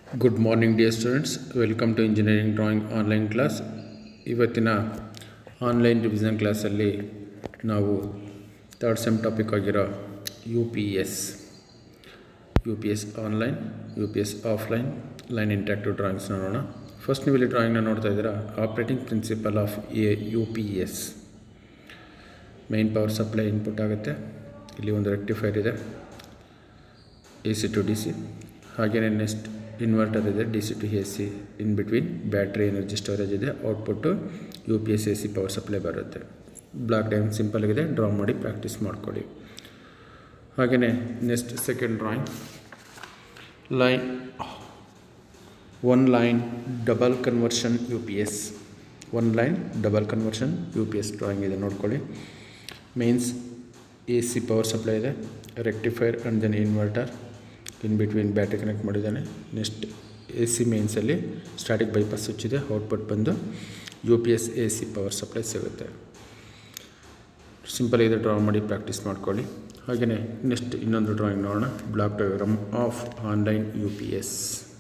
good morning dear students welcome to engineering drawing online class ಇವತ್ತಿನ online revision ಕ್ಲಾಸಲ್ಲಿ ನಾವು third sem topic ಆಗಿರೋ U P S U P S online U P S offline line interactive drawings ನೋಡೋಣ first ನೀವು ಇಲ್ಲಿ ಡ್ರಾಯಿಂಗ್ನ ನೋಡ್ತಾ ಇದ್ದೀರಾ operating principle of a U P S main power supply input ಆಗುತ್ತೆ ಇಲ್ಲಿ ಒಂದು ರೆಕ್ಟಿಫೈರ್ ಇದೆ A C to D C ಹಾಗೆಯೇ ನೆಕ್ಸ್ಟ್ ಇನ್ವರ್ಟರ್ ಇದೆ D C to A C in between battery energy storage ಇದೆ output U P S A C power supply ಬರುತ್ತೆ block dia simple ಆಗಿದೆ draw ಮಾಡಿ ಪ್ರಾಕ್ಟೀಸ್ ಮಾಡ್ಕೊಳ್ಳಿ ಹಾಗೆಯೇ next second drawing line one line double conversion U P S one line double conversion U P S drawing ಇದೆ ನೋಡ್ಕೊಳ್ಳಿ mains A C power supply ಇದೆ rectifier and then inverter in between battery connect ಮಾಡಿದ್ದಾನೆ next A C ಮೇನ್ಸಲ್ಲಿ static bypass switch ಇದೆ output ಬಂದು U P S A C power supply ಸಿಗುತ್ತೆ simple ಇದೆ draw ಮಾಡಿ ಪ್ರಾಕ್ಟೀಸ್ ಮಾಡ್ಕೊಳ್ಳಿ ಹಾಗೆಯೇ ನೆಕ್ಸ್ಟ್ ಇನ್ನೊಂದು ಡ್ರಾಯಿಂಗ್ ನೋಡೋಣ block diagram of online U P S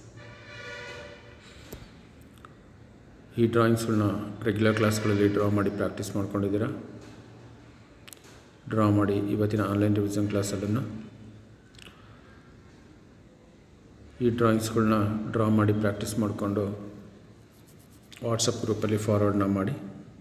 ಈ ಡ್ರಾಯಿಂಗ್ಸ್ಗಳನ್ನ ರೆಗ್ಯುಲರ್ ಕ್ಲಾಸ್ಗಳಲ್ಲಿ ಡ್ರಾ ಮಾಡಿ ಪ್ರಾಕ್ಟೀಸ್ ಮಾಡ್ಕೊಂಡಿದ್ದೀರಾ ಡ್ರಾ ಮಾಡಿ ಇವತ್ತಿನ ಆನ್ಲೈನ್ ರಿವಿಷನ್ ಕ್ಲಾಸಲ್ಲನ್ನು ಈ ಡ್ರಾಯಿಂಗ್ಸ್ಗಳನ್ನ ಡ್ರಾ ಮಾಡಿ ಪ್ರಾಕ್ಟೀಸ್ ಮಾಡಿಕೊಂಡು ವಾಟ್ಸಪ್ ಗ್ರೂಪಲ್ಲಿ ಫಾರ್ವರ್ಡ್ನ ಮಾಡಿ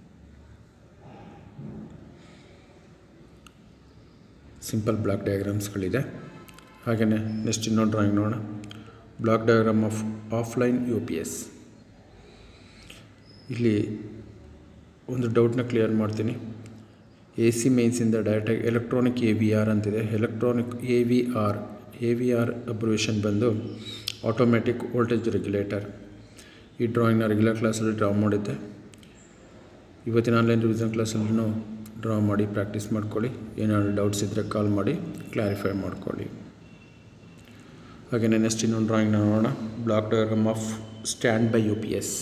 ಸಿಂಪಲ್ ಬ್ಲಾಕ್ ಡಯಾಗ್ರಾಮ್ಸ್ಗಳಿದೆ ಹಾಗೆಯೇ ನೆಕ್ಸ್ಟ್ ಇನ್ನೊಂದು ಡ್ರಾಯಿಂಗ್ ನೋಡೋಣ block diagram of offline U P S ಇಲ್ಲಿ ಒಂದು ಡೌಟ್ನ ಕ್ಲಿಯರ್ ಮಾಡ್ತೀನಿ ಎ ಸಿ ಮೇನ್ಸಿಂದ ಡೈರೆಕ್ಟಾಗಿ ಎಲೆಕ್ಟ್ರಾನಿಕ್ ಎ ವಿ ಆರ್ ಅಂತಿದೆ electronic A V R A V R abbreviation ಬಂದು ಆಟೋಮ್ಯಾಟಿಕ್ ವೋಲ್ಟೇಜ್ ರೆಗ್ಯುಲೇಟರ್ ಈ ಡ್ರಾಯಿಂಗ್ನ ರೆಗ್ಯುಲರ್ ಕ್ಲಾಸಲ್ಲಿ ಡ್ರಾ ಮಾಡಿದ್ದೆ ಇವತ್ತಿನ ಆನ್ಲೈನ್ ರಿವಿಷನ್ ಕ್ಲಾಸಲ್ಲೂ ಡ್ರಾ ಮಾಡಿ ಪ್ರಾಕ್ಟೀಸ್ ಮಾಡ್ಕೊಳ್ಳಿ ಏನಾದರೂ ಡೌಟ್ಸ್ ಇದ್ದರೆ ಕಾಲ್ ಮಾಡಿ ಕ್ಲಾರಿಫೈ ಮಾಡ್ಕೊಳ್ಳಿ ಹಾಗೆಯೇ ನೆಕ್ಸ್ಟ್ ಇನ್ನೊಂದು ಡ್ರಾಯಿಂಗ್ನ ನೋಡೋಣ block diagram of standby U P P S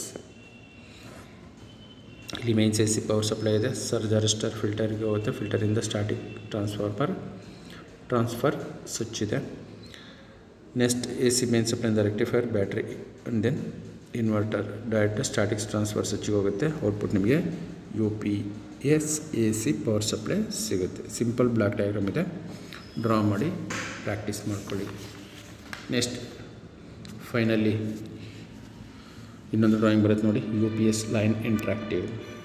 ಇಲ್ಲಿ mains A C power supply ಇದೆ ಸರ್ಜ್ ಅರೆಸ್ಟರ್ ಫಿಲ್ಟರ್ಗೆ ಹೋಗುತ್ತೆ ಫಿಲ್ಟರಿಂದ ಸ್ಟಾಟಿಕ್ ಟ್ರಾನ್ಸ್ಫಾರ್ಮರ್ ಟ್ರಾನ್ಸ್ಫರ್ ಸ್ವಿಚ್ ಇದೆ ನೆಕ್ಸ್ಟ್ ಎ ಸಿ ಮೇನ್ ಸಪ್ಲೈಯಿಂದ rectifier battery and then inverter direct statics transfer ಸ್ವಿಚ್ಗೆ ಹೋಗುತ್ತೆ output ನಿಮಗೆ U P S A C power supply ಸಿಗುತ್ತೆ ಸಿಂಪಲ್ ಬ್ಲಾಕ್ ಡಯಾಗ್ರಾಮ್ ಇದೆ ಡ್ರಾ ಮಾಡಿ ಪ್ರಾಕ್ಟೀಸ್ ಮಾಡ್ಕೊಳ್ಳಿ ನೆಕ್ಸ್ಟ್ ಫೈನಲಿ ಇನ್ನೊಂದು ಡ್ರಾಯಿಂಗ್ ಬರುತ್ತೆ ನೋಡಿ U P S line interactive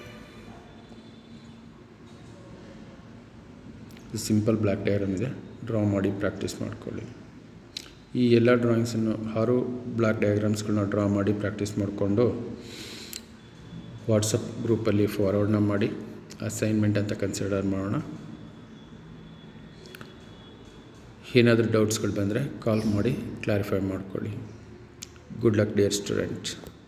simple block diagram ಇದೆ ಡ್ರಾ ಮಾಡಿ ಪ್ರಾಕ್ಟೀಸ್ ಮಾಡ್ಕೊಳ್ಳಿ ಈ ಎಲ್ಲ ಡ್ರಾಯಿಂಗ್ಸನ್ನು ಆರು ಬ್ಲ್ಯಾಕ್ ಡಯಾಗ್ರಾಮ್ಸ್ಗಳನ್ನ ಡ್ರಾ ಮಾಡಿ ಪ್ರಾಕ್ಟೀಸ್ ಮಾಡಿಕೊಂಡು ವಾಟ್ಸಪ್ ಗ್ರೂಪಲ್ಲಿ ಫಾರ್ವರ್ಡ್ನ ಮಾಡಿ ಅಸೈನ್ಮೆಂಟ್ ಅಂತ ಕನ್ಸಿಡರ್ ಮಾಡೋಣ ಏನಾದರೂ ಡೌಟ್ಸ್ಗಳು ಬಂದರೆ ಕಾಲ್ ಮಾಡಿ ಕ್ಲಾರಿಫೈ ಮಾಡ್ಕೊಳ್ಳಿ ಗುಡ್ ಲಕ್ ಡಿಯರ್ ಸ್ಟೂಡೆಂಟ್